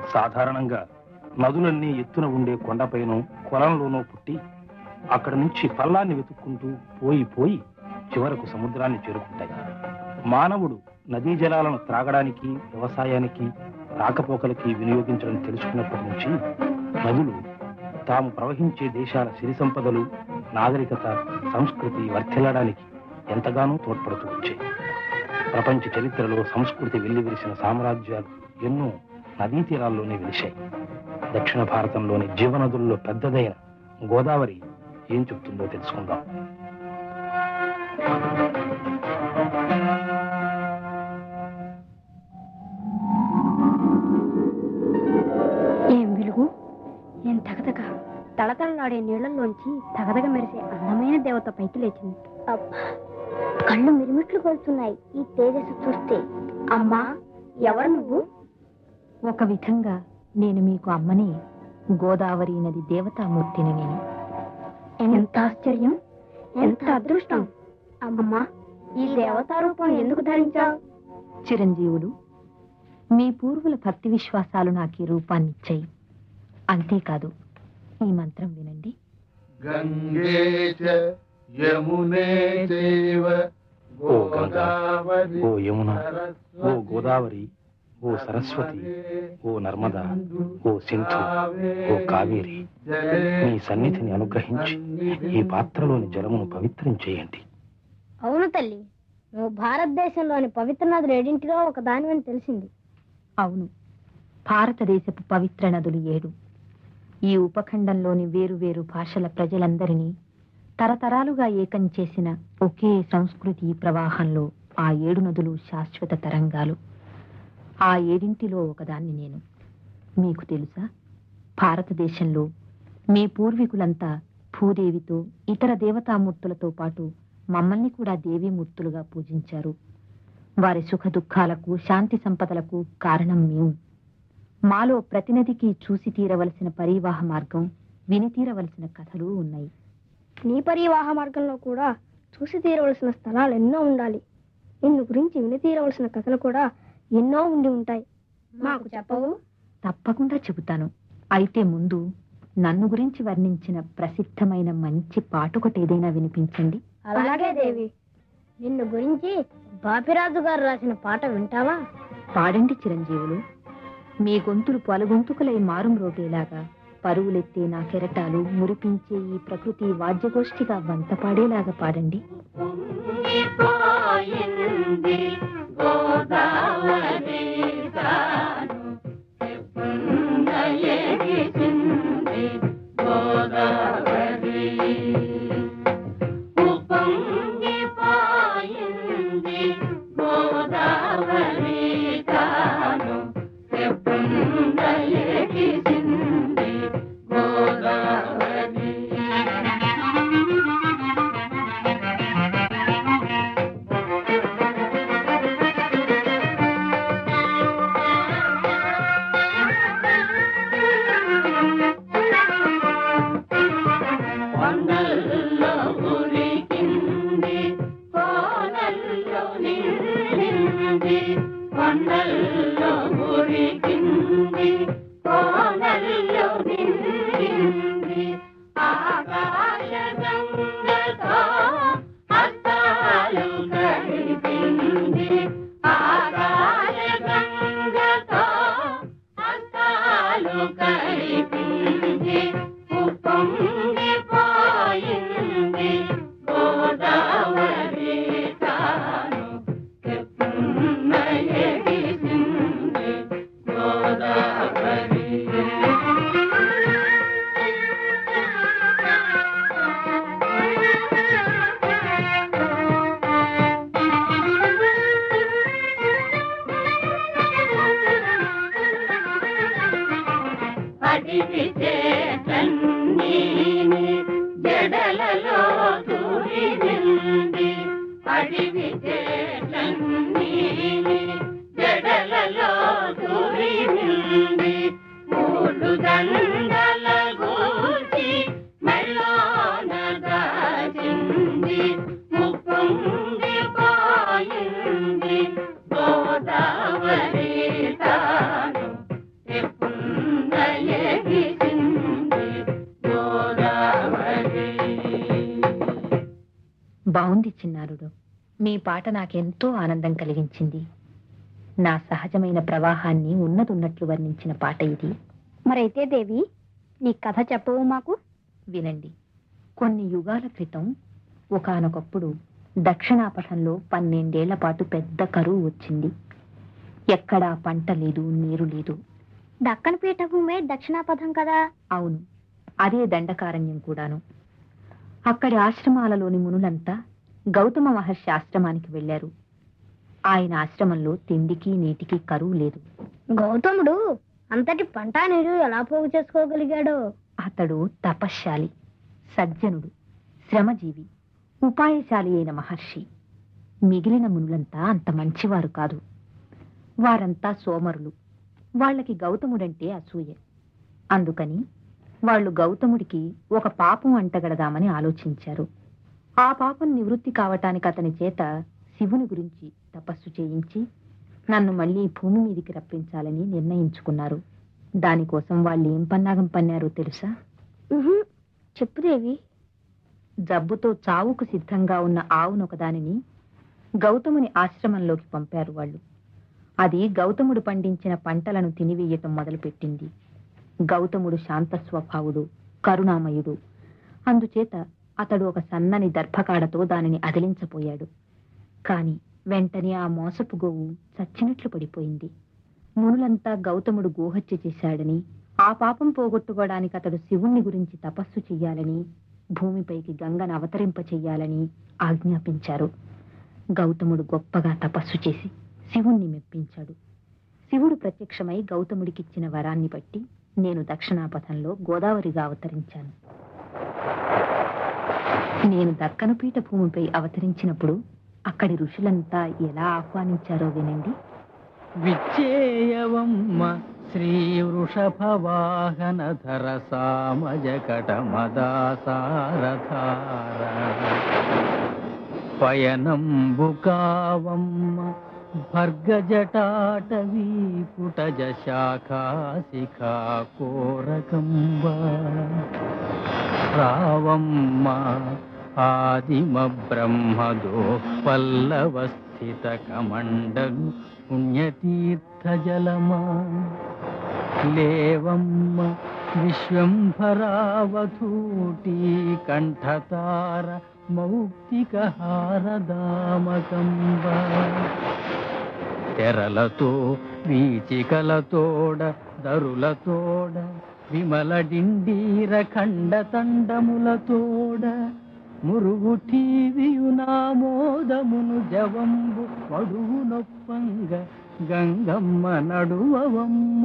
సాధారణంగా నదులన్నీ ఎత్తున ఉండే కొండపైనో కొలంలోనో పుట్టి అక్కడి నుంచి పల్లాన్ని వెతుక్కుంటూ పోయి పోయి చివరకు సముద్రాన్ని చేరుకుంటాయి మానవుడు నదీ జలాలను త్రాగడానికి వ్యవసాయానికి రాకపోకలకి వినియోగించడం తెలుసుకున్నప్పటి నుంచి నదులు తాము ప్రవహించే దేశాల సిరి సంపదలు నాగరికత సంస్కృతి వర్ధిల్లడానికి ఎంతగానో తోడ్పడుతూ వచ్చాయి ప్రపంచ చరిత్రలో సంస్కృతి వెల్లివిరిసిన సామ్రాజ్యాలు ఎన్నో నదీ తీరాల్లోనే వెలిశాయి దక్షిణ భారతంలోని జీవనదుల్లో పెద్దదైన గోదావరి ఏం చెప్తుందో తెలుసుకుందాం ఏం వెలుగు ఏం తగదగ తళతళలాడే నీళ్లలోంచి తగదగ మెరిసే అందమైన దేవత పైకి లేచింది అబ్బా కళ్ళు మిరుమిట్లు కొలుతున్నాయి ఈ తేజస్సు చూస్తే అమ్మా ఎవరు నువ్వు ఒక విధంగా నేను మీకు అమ్మని గోదావరి నది దేవతామూర్తిని నేను ఎంత ఆశ్చర్యం ఎంత అదృష్టం అమ్మా ఈ దేవతా రూపం ఎందుకు ధరించావు చిరంజీవులు మీ పూర్వుల భక్తి విశ్వాసాలు నాకు ఈ రూపాన్నిచ్చాయి అంతేకాదు ఈ మంత్రం వినండి గంగే చ యమునే చైవ ఓ గంగా, గోదావరి ఓ యమున ఓ సరస్వతి గోదావరి ఓ సరస్వతి ఓ నర్మద ఓ సింధు ఓ కావేరి మీ సన్నిధిని అనుగ్రహించి ఈ పాత్రలోని జలమును పవిత్రం చేయండి అవును తల్లి నువ్వు భారతదేశంలోని పవిత్ర నదులు ఏడింటిలో ఒక దానివని తెలిసింది అవును భారతదేశపు పవిత్ర నదులు ఏడు ఈ ఉపఖండంలోని వేరు వేరు భాషల ప్రజలందరినీ తరతరాలుగా ఏకం చేసిన ఒకే సంస్కృతి ప్రవాహంలో ఆ ఏడు నదులు శాశ్వత తరంగాలు ఆ ఏడింటిలో ఒకదాన్ని నేను మీకు తెలుసా భారతదేశంలో మీ పూర్వీకులంతా భూదేవితో ఇతర దేవతామూర్తులతో పాటు మమ్మల్ని కూడా దేవీమూర్తులుగా పూజించారు వారి సుఖ దుఃఖాలకు శాంతి సంపదలకు కారణం మేము మాలో ప్రతినిధికి చూసి తీరవలసిన పరివాహ మార్గం విని తీరవలసిన కథలు ఉన్నాయి నీ పరివాహ మార్గంలో కూడా చూసి తీరవలసిన స్థలాలు ఎన్నో ఉండాలి నిన్ను గురించి విని తీరవలసిన కథలు కూడా ఎన్నో ఉండి ఉంటాయి మాకు చెప్పవు తప్పకుండా చెబుతాను అయితే ముందు నన్ను గురించి వర్ణించిన ప్రసిద్ధమైన మంచి పాట ఒకటి ఏదైనా వినిపించండి అలాగే దేవి నిన్ను గురించి బాపిరాజు గారు రాసిన పాట వింటావా పాడండి చిరంజీవులు మీ గొంతులు పలుగొంతుకులై మారుం రోగేలాగా పరువులెత్తే నా కెరటాలు మురిపించే ఈ ప్రకృతి వాద్యగోష్ఠిగా వంత పాడేలాగా పాడండి గోదావరి తాను చిన్నారుడు మీ పాట నాకెంతో ఆనందం కలిగించింది నా సహజమైన ప్రవాహాన్ని ఉన్నదున్నట్లు వర్ణించిన పాట ఇది మరైతే దేవి నీ కథ చెప్పవు మాకు వినండి కొన్ని యుగాల క్రితం ఒకానొకప్పుడు దక్షిణాపథంలో పన్నెండేళ్ల పాటు పెద్ద కరువు వచ్చింది ఎక్కడా పంట లేదు నీరు లేదు దక్కన పీఠభూమే దక్షిణాపథం కదా అవును అదే దండకారణ్యం కూడాను అక్కడి ఆశ్రమాలలోని మునులంతా గౌతమ మహర్షి ఆశ్రమానికి వెళ్లారు ఆయన ఆశ్రమంలో తిండికి నీటికి కరువు లేదు గౌతముడు అంతటి పంట నీరు ఎలా పోగు చేసుకోగలిగాడో అతడు తపశ్శాలి సజ్జనుడు శ్రమజీవి ఉపాయశాలి అయిన మహర్షి మిగిలిన మునులంతా అంత మంచివారు కాదు వారంతా సోమరులు వాళ్ళకి గౌతముడంటే అసూయ అందుకని వాళ్ళు గౌతముడికి ఒక పాపం అంటగడదామని ఆలోచించారు ఆ పాపం నివృత్తి కావటానికి అతని చేత శివుని గురించి తపస్సు చేయించి నన్ను మళ్ళీ భూమి మీదికి రప్పించాలని నిర్ణయించుకున్నారు దానికోసం వాళ్ళు ఏం పన్నాగం పన్నారో తెలుసా ఉహుం, చెప్పు దేవి జబ్బుతో చావుకు సిద్ధంగా ఉన్న ఆవునొకదానిని గౌతముని ఆశ్రమంలోకి పంపారు వాళ్ళు అది గౌతముడు పండించిన పంటలను తినివేయటం మొదలుపెట్టింది గౌతముడు శాంత స్వభావుడు కరుణామయుడు అందుచేత అతడు ఒక సన్నని దర్భకాడతో దానిని అదిలించపోయాడు కాని వెంటనే ఆ మోసపు గోవు చచ్చినట్లు పడిపోయింది మునులంతా గౌతముడు గోహత్య చేశాడని ఆ పాపం పోగొట్టుకోవడానికి అతడు శివుణ్ణి గురించి తపస్సు చెయ్యాలని భూమిపైకి గంగను అవతరింప చెయ్యాలని ఆజ్ఞాపించారు గౌతముడు గొప్పగా తపస్సు చేసి శివుణ్ణి మెప్పించాడు శివుడు ప్రత్యక్షమై గౌతముడికిచ్చిన వరాన్ని బట్టి నేను దక్షిణాపథంలో గోదావరిగా అవతరించాను నేను దక్కను పీఠ భూమిపై అవతరించినప్పుడు అక్కడి ఋషులంతా ఎలా ఆహ్వానించారో వినండి విచ్చేయవమ్మ శ్రీ వృషభవాహనధర సామజకట మదాసారధార పయనంబుకావమ్మ భర్గజటాటవీ పుటజ శాఖాశిఖా కోరకంబ రావమ్మ ఆదిమ బ్రహ్మదో పల్లవస్థిత కమండలు పుణ్యతీర్థజలమా లేవమ్మ విశ్వంభరావధూటీ కంఠతార మౌక్తికహారదామకంబ తెరలతో వీచికలతోడ దరులతోడ విమల డిండీర ఖండ తండములతోడ మురుగు ఠీవియునామోదమును జవంబు వడువు నొప్పంగ గంగమ్మ నడువవమ్మ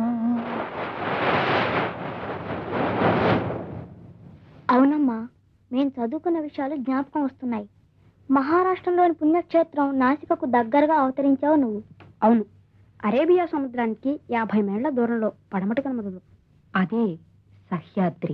అవునమ్మా మేము చదువుకున్న విషయాలు జ్ఞాపకం వస్తున్నాయి మహారాష్ట్రంలోని పుణ్యక్షేత్రం నాసికకు దగ్గరగా అవతరించావు నువ్వు అవును అరేబియా సముద్రానికి యాభై మైళ్ళ దూరంలో పడమటి కనుమరులు అదే సహ్యాద్రి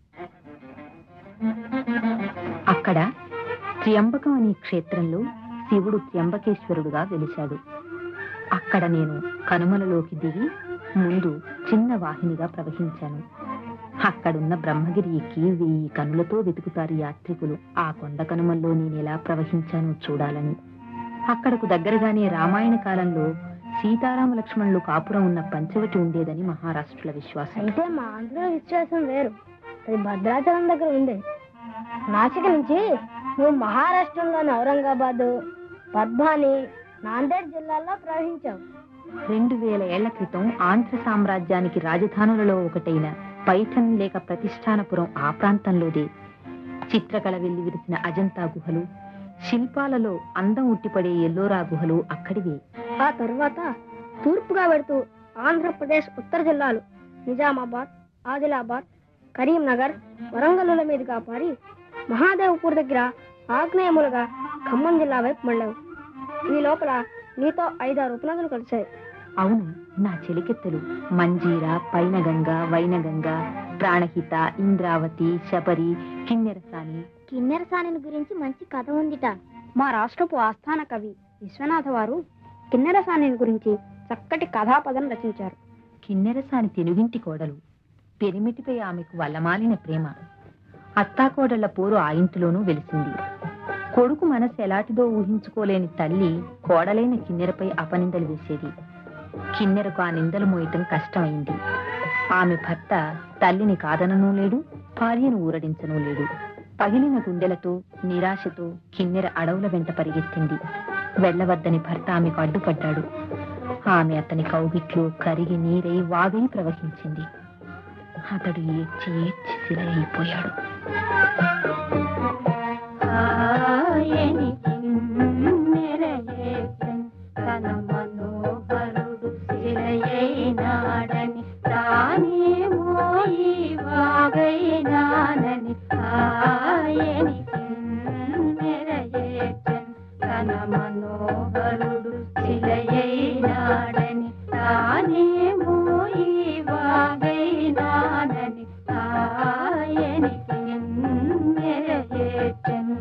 అక్కడ త్ర్యంబకం అనే క్షేత్రంలో శివుడు త్ర్యంబకేశ్వరుడుగా వెలిశాడు అక్కడ నేను కనుమలలోకి దిగి ముందు చిన్న వాహినిగా ప్రవహించాను అక్కడున్న బ్రహ్మగిరి ఎక్కి వెయ్యి కనులతో వెతుకుతారు యాత్రికులు ఆ కొండ కనుమల్లో నేను ఎలా ప్రవహించానో చూడాలని అక్కడకు దగ్గరగానే రామాయణ కాలంలో సీతారామ లక్ష్మణులు కాపురం ఉన్న పంచవటి ఉండేదని మహారాష్ట్రుల విశ్వాసం అయితే మా ఆంధ్ర విశ్వాసం వేరు అది భద్రాచలం దగ్గర ఉంది నాసిక నుంచి నువ్వు మహారాష్ట్రంలోని ఔరంగాబాద్ పద్మాని నాందేడ్ జిల్లాల్లో ప్రవహించావు రెండు వేల ఏళ్ల క్రితం ఆంధ్ర సామ్రాజ్యానికి రాజధానులలో ఒకటైన పైఠన్ లేక ప్రతిష్టానపురం ఆ ప్రాంతంలోదే చిత్రకళ వెళ్లి విరిసిన అజంతా గుహలు శిల్పాలలో అందం ఉట్టిపడే ఎల్లోరా గుహలు అక్కడివే ఆ తరువాత తూర్పుగా వెడుతూ ఆంధ్రప్రదేశ్ ఉత్తర జిల్లాలు నిజామాబాద్ ఆదిలాబాద్ కరీంనగర్ వరంగల్లుల మీదుగా పారి మహాదేవ్పూర్ దగ్గర ఆగ్నేయములుగా ఖమ్మం జిల్లా వైపు మళ్ళావు ఈ లోపల నీతో ఐదారు ఉపనదులు కలిశాయి అవును నా చెలికెత్తలు మంజీర పైనగంగ వైనగంగ ప్రాణహిత ఇంద్రావతి శబరి కిన్నెరసాని కిన్నెరసాని గురించి మంచి కథ ఉందిట మా రాష్ట్రపు ఆస్థాన కవి విశ్వనాథ వారు కిన్నెరసాని గురించి చక్కటి కథాపదం రచించారు కిన్నెరసాని తెనుగింటి కోడలు పెరిమిటిపై ఆమెకు వల్లమాలిన ప్రేమ అత్తాకోడళ్ల పోరు ఆ ఇంటిలోనూ వెలిసింది కొడుకు మనసు ఎలాంటిదో ఊహించుకోలేని తల్లి కోడలైన కిన్నెరపై అపనిందలు వేసేది కిన్నెరకు ఆ నిందలు మోయటం కష్టమైంది ఆమె భర్త తల్లిని కాదననూ లేడు భార్యను ఊరడించనూ లేడు పగిలిన గుండెలతో నిరాశతో కిన్నెర అడవుల వెంట పరిగెత్తింది వెళ్ళవద్దని భర్త ఆమెకు అడ్డుపడ్డాడు ఆమె అతని కౌగిట్లో కరిగి నీరై వాగై ప్రవహించింది అతడు ఏడ్చి ఏడ్చి శిల అయిపోయాడు తన మనోహరుడు శిలయైనాడని తానేమో ఈ వాగైనానని ఆయనికి నెరయేచన్ తన మనోహరుడు శిలయైనాడని తానేమో ఈ వాగైనానని ఆయనికి నెరయేచన్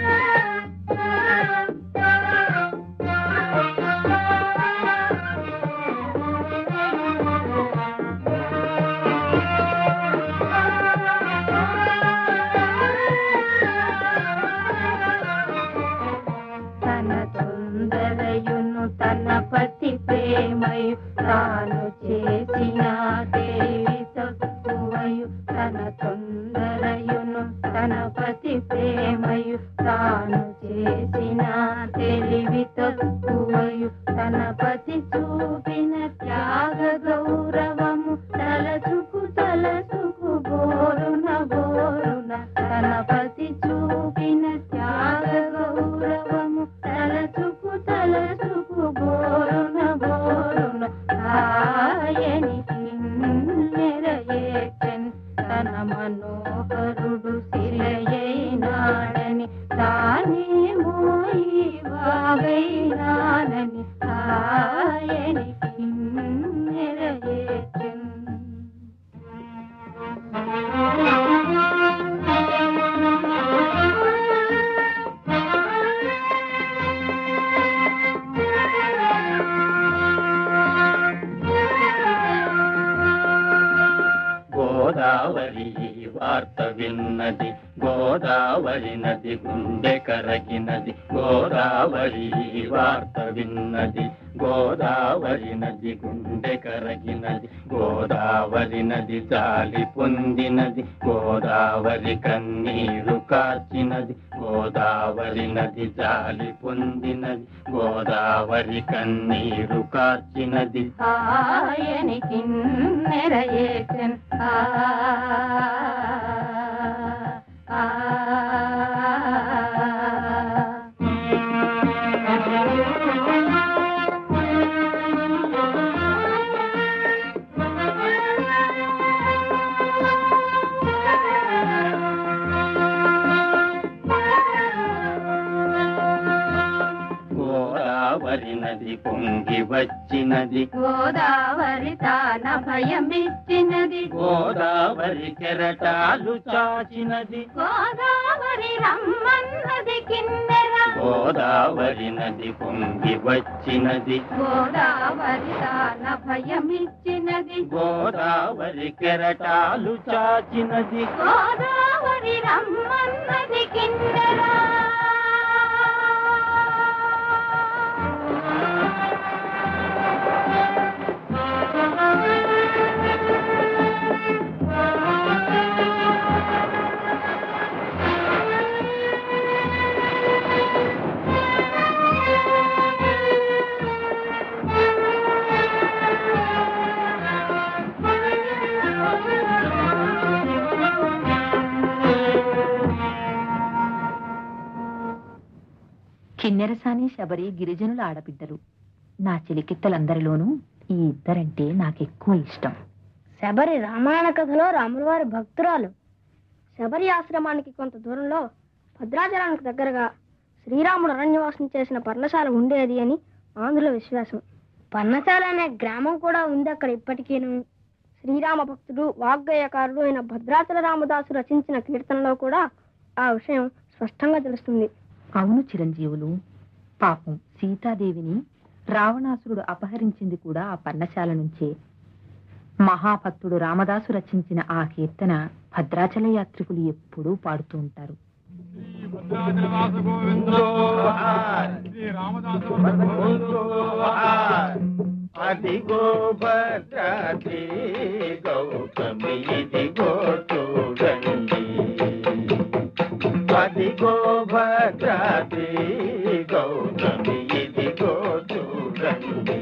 తన తొందరయును తన పతి ప్రేమయు తాను చేసిన దేవి తక్కువయు తన తొందరయును తన పతి ప్రేమయు తాను చేసిన తెలివి తక్కువయు తన పతి చూపిన త్యాగ గౌరవము తలచుకు తలచుకు బోరున బోరున తన పతి చూపిన త్యాగ గౌరవము తలచుకు తలచుకు బోరున బోరున ఆయనికి నెరయేచన్ తన మనోహరుడు శిలయైనాడని తానేమో ఈ వాగైనానని ఆయనికి నెరయేచన్ గోదావరి వార్త విన్నది గోదావరి నది గుండె కరగినది గోదావరి వార్త విన్నది గోదావరి నది గుండె కరగినది గోదావరి నది జాలి పొందినది గోదావరి కన్నీరు కార్చినది గోదావరి నది జాలి పొందినది గోదావరి కన్నీరు కార్చినది ఆయనికి నెరయేచన్ ఆ ఆ గోదావరి నది పొంగి వచ్చినది గోదావరి తాన భయమిచ్చినది గోదావరి కెరటాలు చాచినది గోదావరి రమ్మన్నది కిన్నెర గోదావరి నది పొంగి వచ్చినది గోదావరి తాన భయమిచ్చినది గోదావరి కెరటాలు చాచినది గోదావరి రమ్మన్నది కిన్నెర కిన్నెరసాని శబరి గిరిజనుల ఆడబిడ్డలు నా చెలికెత్తలందరిలోనూ ఈ ఇద్దరంటే నాకెక్కువ ఇష్టం శబరి రామాయణ కథలో రాములవారి భక్తురాలు శబరి ఆశ్రమానికి కొంత దూరంలో భద్రాచలానికి దగ్గరగా శ్రీరాముడు అరణ్యవాసం చేసిన పర్ణశాల ఉండేది అని ఆంధ్రుల విశ్వాసం పర్ణశాల అనే గ్రామం కూడా ఉంది అక్కడ ఇప్పటికీను శ్రీరామ భక్తుడు వాగ్గేయకారుడు అయిన భద్రాచల రామదాసు రచించిన కీర్తనలో కూడా ఆ విషయం స్పష్టంగా తెలుస్తుంది అవును చిరంజీవులు పాపం సీతాదేవిని రావణాసురుడు అపహరించింది కూడా ఆ పర్ణశాల నుంచే మహాభక్తుడు రామదాసు రచించిన ఆ కీర్తన భద్రాచల యాత్రికులు ఎప్పుడూ పాడుతూ ఉంటారు భద్రాచలవాస గోవిందో శ్రీ రామదాస గోవిందో అదిగో భద్రాద్రి గౌతమి ఇదిగో చూడండి అదిగో భద్రాద్రి గౌతమి ఇదిగో చూడండి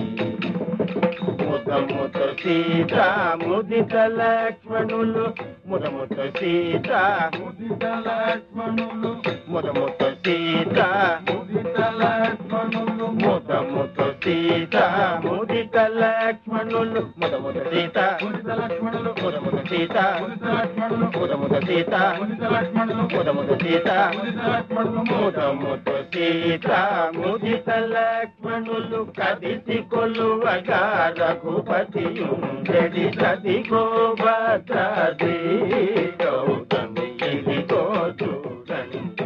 ముదముత సీత ముదిత లక్ష్మణులు ముదముత సీత ముదిత లక్ష్మణులు ముదముత సీత ముదిత లక్ష్మణులు ముదముత సీత ముదిత లక్ష్మణులు ముదముత సీత ముదిత లక్ష్మణులు ముదముత సీత ముదిత లక్ష్మణులు ముదముత సీత ముదిత లక్ష్మణులు ముదముత సీత ముదిత లక్ష్మణులు ముదముత సీత ముదిత లక్ష్మణులు కదిసి కొలువగా రఘుపతి ఉండెడి సదిగో భద్రాద్రి గౌతమి ఇదిగో చూడండి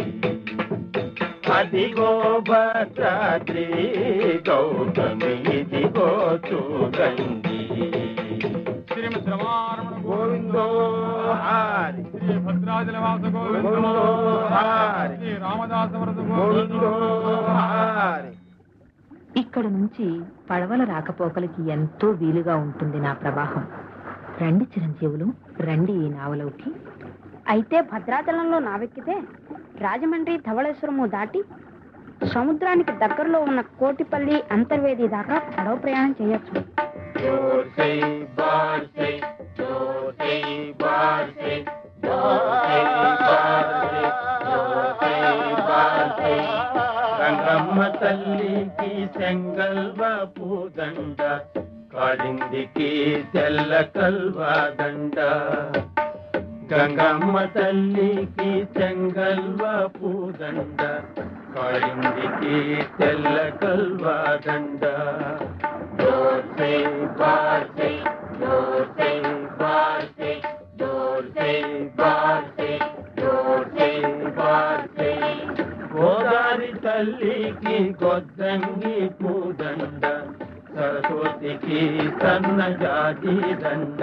అదిగో భద్రాద్రి గౌతమి ఇదిగో చూడండి శ్రీమద్ రమారమణ గోవిందో హారి శ్రీ భద్రాచలవాస గోవిందో గోవిందో హారి శ్రీ రామదాస వరద గోవిందో గోవిందో హారి ఇక్కడ నుంచి పడవల రాకపోకలకి ఎంతో వీలుగా ఉంటుంది నా ప్రవాహం రండి చిరంజీవులు రండి ఈ నావలోకి అయితే భద్రాచలంలో నావెక్కితే రాజమండ్రి ధవళేశ్వరము దాటి సముద్రానికి దగ్గరలో ఉన్న కోటిపల్లి అంతర్వేది దాకా పడవ ప్రయాణం చేయొచ్చు जोर से बार से जोर से बार से जोर से बार से जोर से बार से రంగమ్మ తల్లికి సెంగల్వ పూదండ కాళిందికి తెల్ల కల్వాదండ గంగమ్మ తల్లికి చెంగల్వ పూదండ కాళిందికి తెల్ల కల్వాదండ जोर से बार से जोर से बार से जोर से बार से जोर से बार से గోదారి తల్లికి గొద్దంగి పూదండ సరస్వతికి సన్నజాతి దండ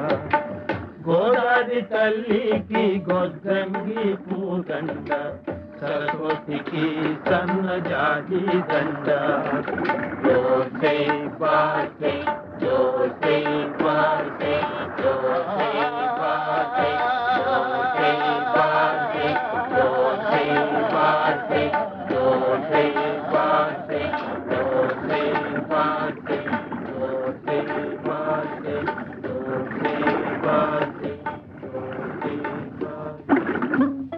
గోదారి తల్లికి గొద్దంగి పూదండ సరస్వతికి సన్నజాతి దండ जोर से बार से जोर से बार से जोर से बार से जोर से बार से जोर से बार से जोर से बार से जोर से बार से जोर से बार से जोर से बार से जोर से बार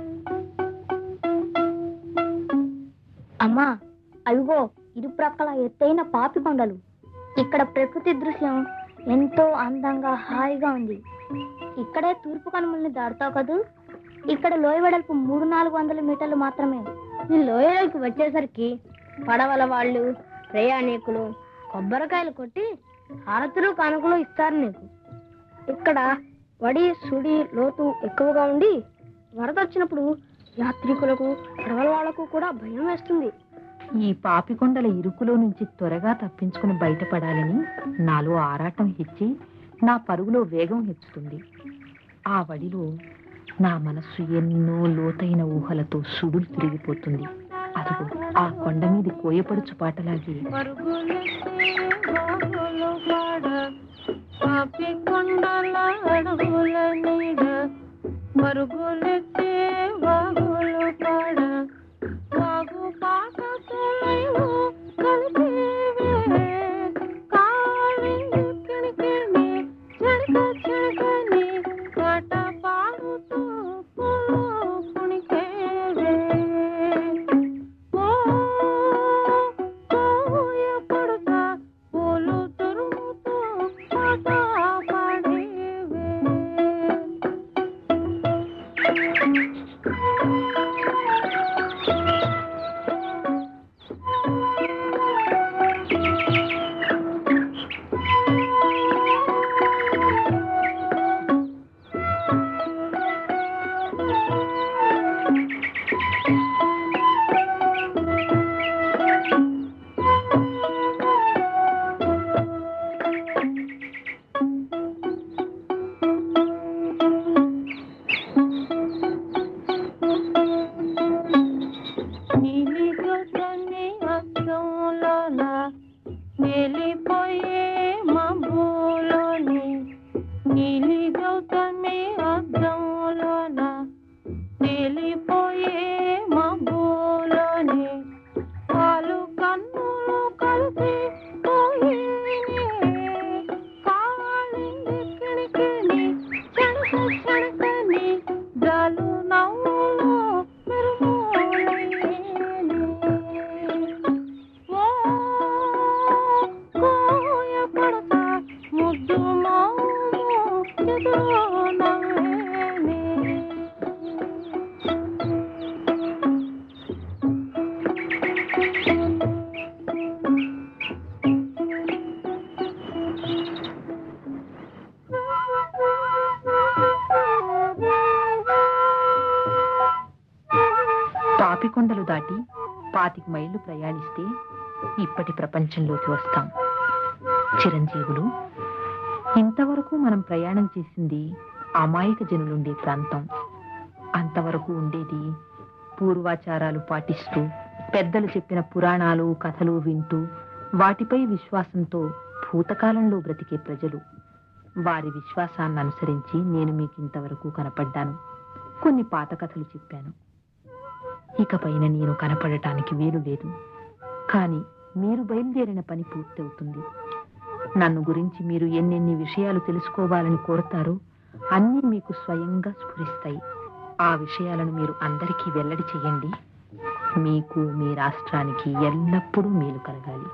అమ్మా అదిగో ఇరుప్రక్కల ఎత్తైన పాపి కొండలు ఇక్కడ ప్రకృతి దృశ్యం ఎంతో అందంగా హాయిగా ఉంది ఇక్కడే తూర్పు కనుమల్ని దాటుతావు కదూ ఇక్కడ లోయ వెడల్పు మూడు నాలుగు వందల మీటర్లు మాత్రమే ఈ లోయలోకి వచ్చేసరికి పడవల వాళ్ళు ప్రయాణికులు కొబ్బరికాయలు కొట్టి హారతులు కానుకలు ఇస్తారు నీకు ఇక్కడ వడి సుడి లోతు ఎక్కువగా ఉండి వరద వచ్చినప్పుడు యాత్రికులకు పడవల వాళ్లకు కూడా భయం వేస్తుంది ఈ పాపికొండల ఇరుకులో నుంచి త్వరగా తప్పించుకుని బయటపడాలని నాలో ఆరాటం హెచ్చి నా పరుగులో వేగం హెచ్చుతుంది ఆ వడిలో నా మనస్సు ఎన్నో లోతైన ఊహలతో సుడులు తిరిగిపోతుంది అదిగో ఆ కొండ మీది కోయపడుచు పాటలాగి మరుగులెత్తే వాగులు పాడ వాగు పాట తొలైవు కలిపేవే కాళింది కిణికిణి చెడక చెడకని పాట పాడుతూ పూలు కుణికేవే ఓ కోయ పడుతా పూలు తురుముతూ పాట పాడేవే నిలిపోయే మబ్బులోని నీలి గౌతమి అద్దంలోన నిలిపోయే మబ్బులోని పాలు కన్నులు కలిసి పోయినే కాళిందికిడికిని చెడక చెడకని జలు నవ్వులు మెరుపులయ్యేనే. ఓ కోయ పడత ముద్దు మోము ఎదురు నవ్వేనే. తాపికొండలు దాటి పాతిక మైళ్ళు ప్రయాణిస్తే ఇప్పటి ప్రపంచంలోకి వస్తాం చిరంజీవులు ఇంతవరకు మనం ప్రయాణం చేసింది అమాయక జనులుండే ప్రాంతం అంతవరకు ఉండేది పూర్వాచారాలు పాటిస్తూ పెద్దలు చెప్పిన పురాణాలు కథలు వింటూ వాటిపై విశ్వాసంతో భూతకాలంలో బ్రతికే ప్రజలు వారి విశ్వాసాన్ని అనుసరించి నేను మీకు ఇంతవరకు కనపడ్డాను కొన్ని పాత కథలు చెప్పాను ఇకపైన నేను కనపడటానికి వీలు లేదు కానీ మీరు బయలుదేరిన పని పూర్తవుతుంది నన్ను గురించి మీరు ఎన్నెన్ని విషయాలు తెలుసుకోవాలని కోరతారో అన్నీ మీకు స్వయంగా స్ఫురిస్తాయి ఆ విషయాలను మీరు అందరికీ వెల్లడి చేయండి మీకు మీ రాష్ట్రానికి ఎల్లప్పుడూ మేలు కలగాలి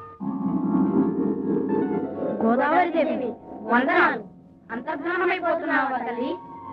గోదావరి దేవి వందనాలు అంతర్ధానమైపోతున్నావా తల్లి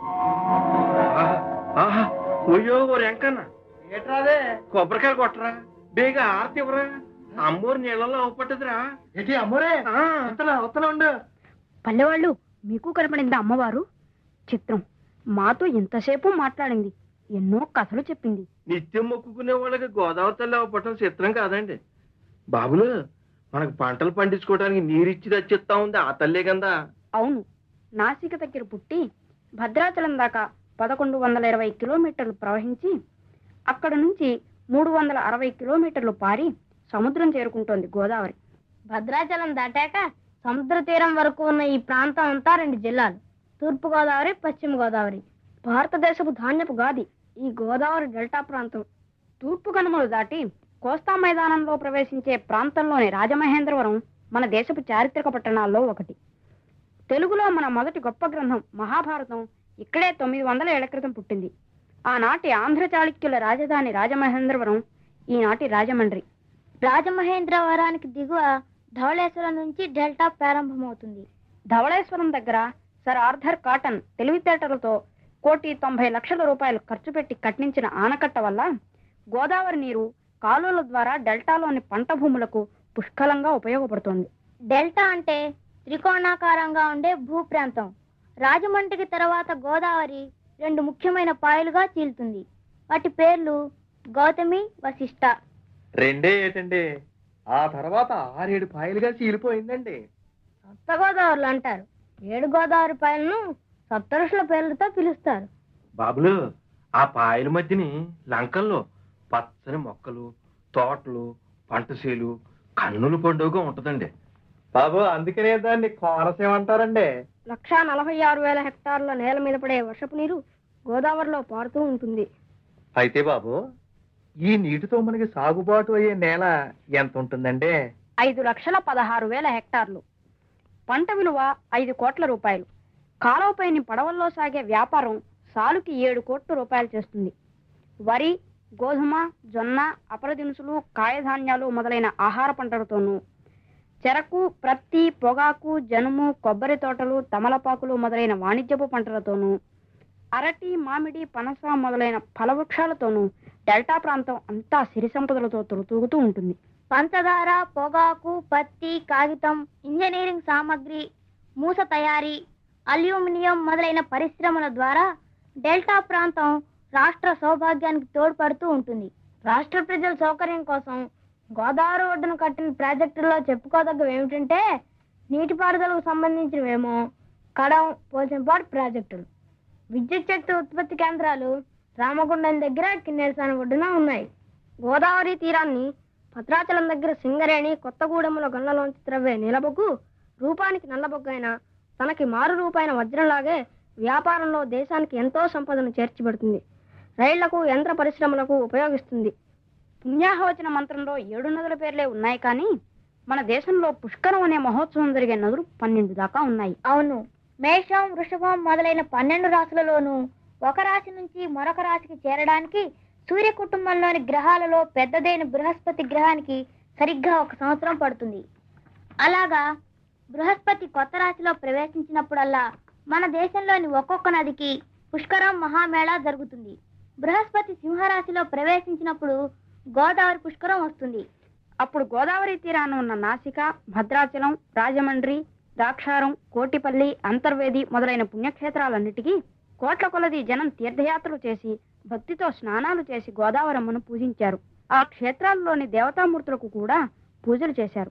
అయ్యో ఓ వెంకన్న ఏట్రాదే కొబ్బరికాయలు కొట్టరా బేగా ఆరతి ఇవ్వరా అమ్మోరు నీళ్ళలో అవపట్టదురా ఏంటి అమ్మోరే ఆ, ఉత్తలా ఉత్తలా ఉండు పల్లెవాళ్ళు మీకు కనపడిందా అమ్మవారు చిత్రం మాతో ఎంతసేపు మాట్లాడింది ఎన్నో కథలు చెప్పింది నిత్యం మొక్కుకునే వాళ్ళకి గోదావరి తల్లి అవపట్టడం చిత్రం కాదండి బాబులు మనకు పంటలు పండించుకోవడానికి నీరిచ్చి రచ్చిస్తా ఉంది ఆ తల్లే కదా అవును నాసిక దగ్గర పుట్టి భద్రాచలం దాకా పదకొండు వందల ఇరవై కిలోమీటర్లు ప్రవహించి అక్కడ నుంచి మూడు వందల అరవై కిలోమీటర్లు పారి సముద్రం చేరుకుంటోంది గోదావరి భద్రాచలం దాటాక సముద్ర తీరం వరకు ఉన్న ఈ ప్రాంతం అంతా రెండు జిల్లాలు తూర్పు గోదావరి పశ్చిమ గోదావరి భారతదేశపు ధాన్యపు గాది ఈ గోదావరి డెల్టా ప్రాంతం తూర్పు కనుమలు దాటి కోస్తా మైదానంలో ప్రవేశించే ప్రాంతంలోని రాజమహేంద్రవరం మన దేశపు చారిత్రక పట్టణాల్లో ఒకటి తెలుగులో మన మొదటి గొప్ప గ్రంథం మహాభారతం ఇక్కడే తొమ్మిది వందల ఏళ్ల క్రితం పుట్టింది ఆనాటి ఆంధ్ర చాళుక్యుల రాజధాని రాజమహేంద్రవరం ఈనాటి రాజమండ్రి రాజమహేంద్రవరానికి దిగువ ధవళేశ్వరం నుంచి డెల్టా ప్రారంభమవుతుంది ధవళేశ్వరం దగ్గర సర్ ఆర్థర్ కాటన్ తెలివితేటలతో కోటి తొంభై లక్షల రూపాయలు ఖర్చు పెట్టి కట్టించిన ఆనకట్ట వల్ల గోదావరి నీరు కాలువల ద్వారా డెల్టాలోని పంట భూములకు పుష్కలంగా ఉపయోగపడుతోంది డెల్టా అంటే త్రికోణాకారంగా ఉండే భూప్రాంతం రాజమండ్రికి తర్వాత గోదావరి రెండు ముఖ్యమైన పాయలుగా చీలుతుంది వాటి పేర్లు గౌతమి వశిష్ట రెండే ఏటండి ఆ తర్వాత ఆరేడు పాయలుగా చీలిపోయిందండి సప్త గోదావరులు అంటారు ఏడు గోదావరి పాయలను సప్తరుషుల పేర్లతో పిలుస్తారు బాబులు ఆ పాయల మధ్యని లంకల్లో పచ్చని మొక్కలు తోటలు పంటశీలు కన్నుల పండుగ ఉంటదండి బాబు అందుకనే దాన్ని కోనసీమ అంటారండి లక్షా నలభై ఆరు వేల హెక్టార్ల నేల మీద పడే వర్షపు నీరు గోదావరిలో పారుతూ ఉంటుంది అయితే బాబు ఈ నీటితో మనకి సాగుబాటు అయ్యే నేల ఎంత ఉంటుందండి ఐదు లక్షల పదహారు వేల హెక్టార్లు పంట విలువ ఐదు కోట్ల రూపాయలు కాలువపైని పడవల్లో సాగే వ్యాపారం సాలుకి ఏడు కోట్ల రూపాయలు చేస్తుంది వరి గోధుమ జొన్న అపర దినుసులు కాయధాన్యాలు మొదలైన ఆహార పంటలతోనూ చెరకు ప్రత్తి పొగాకు జనుము కొబ్బరి తోటలు తమలపాకులు మొదలైన వాణిజ్యపు పంటలతోనూ అరటి మామిడి పనస మొదలైన ఫలవృక్షాలతోనూ డెల్టా ప్రాంతం అంతా సిరి సంపదలతో తొలుతూగుతూ ఉంటుంది పంచదార పొగాకు పత్తి కాగితం ఇంజనీరింగ్ సామాగ్రి మూస తయారీ అల్యూమినియం మొదలైన పరిశ్రమల ద్వారా డెల్టా ప్రాంతం రాష్ట్ర సౌభాగ్యానికి తోడ్పడుతూ ఉంటుంది రాష్ట్ర ప్రజల సౌకర్యం కోసం గోదావరి ఒడ్డున కట్టిన ప్రాజెక్టుల్లో చెప్పుకోదగ్గవి ఏమిటంటే నీటిపారుదలకు సంబంధించినవేమో కడం పోచంపాడు ప్రాజెక్టులు విద్యుత్ శక్తి ఉత్పత్తి కేంద్రాలు రామగుండం దగ్గర కిన్నెరసాని ఒడ్డున ఉన్నాయి గోదావరి తీరాన్ని భద్రాచలం దగ్గర సింగరేణి కొత్తగూడెంలో గండ్లలోంచి త్రవ్వే నీలబొగ్గు రూపానికి నల్లబొగ్గు అయినా తనకి మారు రూపాయిన వజ్రంలాగే వ్యాపారంలో దేశానికి ఎంతో సంపదను చేర్చిపెడుతుంది రైళ్లకు యంత్ర పరిశ్రమలకు ఉపయోగిస్తుంది పుణ్యాహవచన మంత్రంలో ఏడు నదుల పేర్లే ఉన్నాయి కానీ మన దేశంలో పుష్కరం అనే మహోత్సవం జరిగే నదులు పన్నెండు దాకా ఉన్నాయి అవును మేషం వృషభం మొదలైన పన్నెండు రాశులలోనూ ఒక రాశి నుంచి మరొక రాశికి చేరడానికి సూర్య కుటుంబంలోని గ్రహాలలో పెద్దదైన బృహస్పతి గ్రహానికి సరిగ్గా ఒక సంవత్సరం పడుతుంది అలాగా బృహస్పతి కొత్త రాశిలో ప్రవేశించినప్పుడల్లా మన దేశంలోని ఒక్కొక్క నదికి పుష్కరం మహామేళా జరుగుతుంది బృహస్పతి సింహరాశిలో ప్రవేశించినప్పుడు గోదావరి పుష్కరం వస్తుంది అప్పుడు గోదావరి తీరాన ఉన్న నాసిక భద్రాచలం రాజమండ్రి ద్రాక్షారం కోటిపల్లి అంతర్వేది మొదలైన పుణ్యక్షేత్రాలన్నిటికీ కోట్ల కొలది జనం తీర్థయాత్రలు చేసి భక్తితో స్నానాలు చేసి గోదావరమ్మను పూజించారు ఆ క్షేత్రాల్లోని దేవతామూర్తులకు కూడా పూజలు చేశారు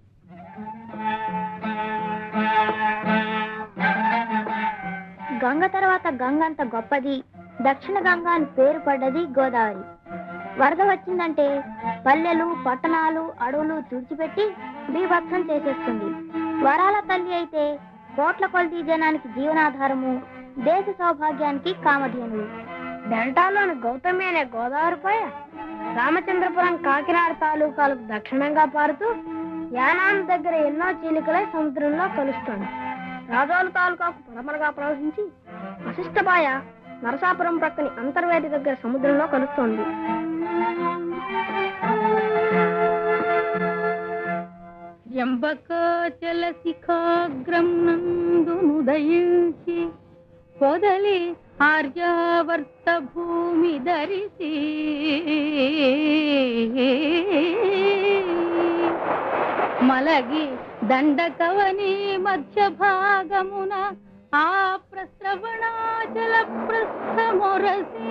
గంగ తర్వాత గంగ అంత గొప్పది దక్షిణ గంగ అని పేరు పడ్డది గోదావరి వరద వచ్చిందంటే పల్లెలు పట్టణాలు అడవులు తుడిచిపెట్టి బీభత్సం చేసేస్తుంది వరాల తల్లి అయితే కోట్ల కొలది జనానికి జీవనాధారము దేశ సౌభాగ్యానికి కామధేనువు డెల్టాలోని గౌతమి అనే గోదావరిపై రామచంద్రపురం కాకినాడ తాలూకాలకు దక్షిణంగా పారుతూ యానాం దగ్గర ఎన్నో చీలికలై సముద్రంలో కలుస్తుంది రాజోలు తాలూకాకు పడమరగా ప్రవహించి వశిష్టబాయ నరసాపురం ప్రక్కని అంతర్వేది దగ్గర సముద్రంలో కలుస్తోంది జంబకాచల శిఖాగ్రం నందునుదయించి పొదలి ఆర్యావర్త భూమి ధరిసి మలగి దండకవని మధ్య భాగమున ఆ ప్రస్రవణాచల ప్రస్థమొరసి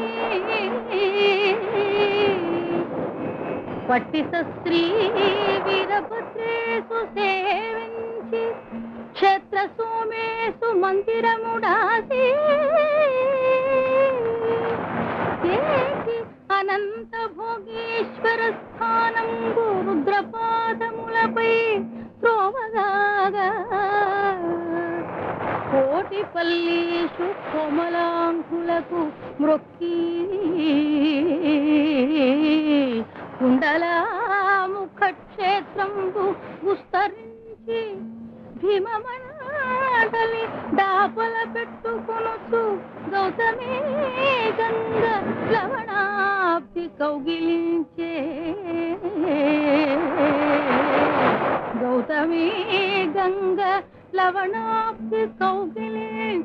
పట్టిత స్త్రీ వీరభద్రేసు సేవించి క్షేత్ర సోమేసు మందిరముడాసి ఏకి అనంత భోగేశ్వర స్థానం రుద్రపాదములపై త్రోవగాగా కోటి పల్లీషు కోమలాంకులకు మ్రొక్కి కుండలాముఖ క్షేత్రంబు విస్తరించి భీమమండలి దాపల పెట్టుకొనుచు గౌతమి గంగ లవణాబ్ది కౌగిలించే గౌతమి గంగ లవణాబ్ది కౌగిలించే